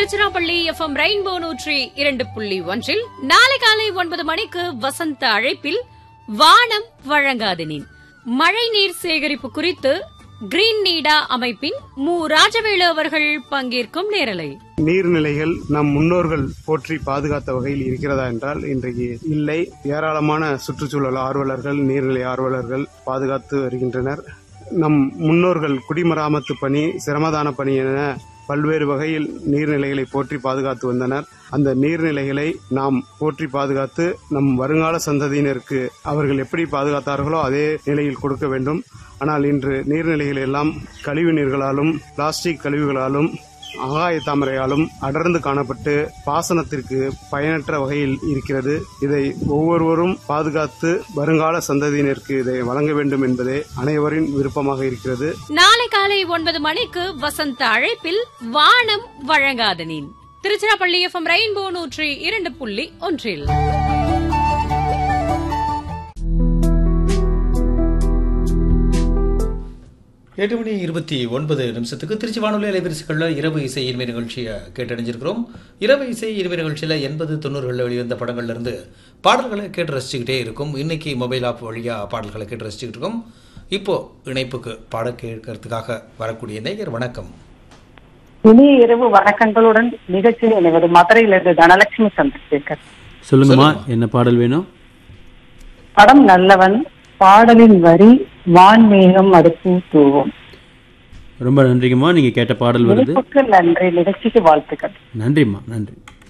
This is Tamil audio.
திருச்சிராப்பள்ளி எஃப்எம் ரெயின்போ நூற்றி இரண்டு புள்ளி ஒன்றில் நாளை காலை ஒன்பது மணிக்கு வசந்த அழைப்பில் வானம் வழங்காதனின் மழை நீர் சேகரிப்பு குறித்து கிரீன் நீடா அமைப்பின் மு ராஜவேலு அவர்கள் பங்கேற்கும் நேரலை நீர்நிலைகள் நம் முன்னோர்கள் போற்றி பாதுகாத்த வகையில் இருக்கிறதா என்றால் இன்றைக்கு இல்லை ஏராளமான சுற்றுச்சூழல் ஆர்வலர்கள் நீர்நிலை ஆர்வலர்கள் பாதுகாத்து வருகின்றனர் நம் முன்னோர்கள் குடிமராமத்து பணி சிரமதான பணி என பல்வேறு வகையில் நீர்நிலைகளை போற்றி பாதுகாத்து வந்தனர் அந்த நீர்நிலைகளை நாம் போற்றி பாதுகாத்து நம் வருங்கால சந்ததியினருக்கு அவர்கள் எப்படி பாதுகாத்தார்களோ அதே நிலையில் கொடுக்க வேண்டும் ஆனால் இன்று நீர்நிலைகள் எல்லாம் கழிவு நீர்களாலும் பிளாஸ்டிக் கழிவுகளாலும் ஆகாய தாமரையாலும் அடர்ந்து காணப்பட்டு பாசனத்திற்கு பயனற்ற வகையில் இருக்கிறது இதை ஒவ்வொருவரும் பாதுகாத்து வருங்கால சந்ததியினருக்கு இதை வழங்க வேண்டும் என்பதே அனைவரின் விருப்பமாக இருக்கிறது நாளை காலை ஒன்பது மணிக்கு வசந்த அழைப்பில் வானம் வழங்காதனின் திருச்சிராப்பள்ளி எஃப்எம் ரெயின்போ நூற்றி இரண்டு புள்ளி ஒன்றில் எட்டு மணி இருபத்தி ஒன்பது நிமிஷத்துக்கு திருச்சி வானொலி அலைவரிசைகளில் இரவு இசை இனிமை நிகழ்ச்சியை கேட்டடைஞ்சிருக்கிறோம் இரவு இசை இனிமை நிகழ்ச்சியில் எண்பது தொண்ணூறுகளில் வெளிவந்த படங்கள்ல இருந்து பாடல்களை கேட்டு ரசிச்சுக்கிட்டே இருக்கும் இன்னைக்கு மொபைல் ஆப் வழியாக பாடல்களை கேட்டு ரசிச்சுக்கிட்டு இருக்கோம் இப்போ இணைப்புக்கு பாட கேட்கறதுக்காக வரக்கூடிய நேயர் வணக்கம் இனிய இரவு வணக்கங்களுடன் நிகழ்ச்சியில் எனது மதுரையிலிருந்து தனலட்சுமி சந்திரசேகர் சொல்லுங்கம்மா என்ன பாடல் வேணும் படம் நல்லவன் பாடலின் வரி வான்மேகம் அடுப்பு தூவும் ரொம்ப நன்றிங்கம்மா நீங்க கேட்ட பாடல் வருது இணைப்புக்கு நன்றி நிகழ்ச்சிக்கு வாழ்த்துக்கள் நன்றிம்மா நன்றி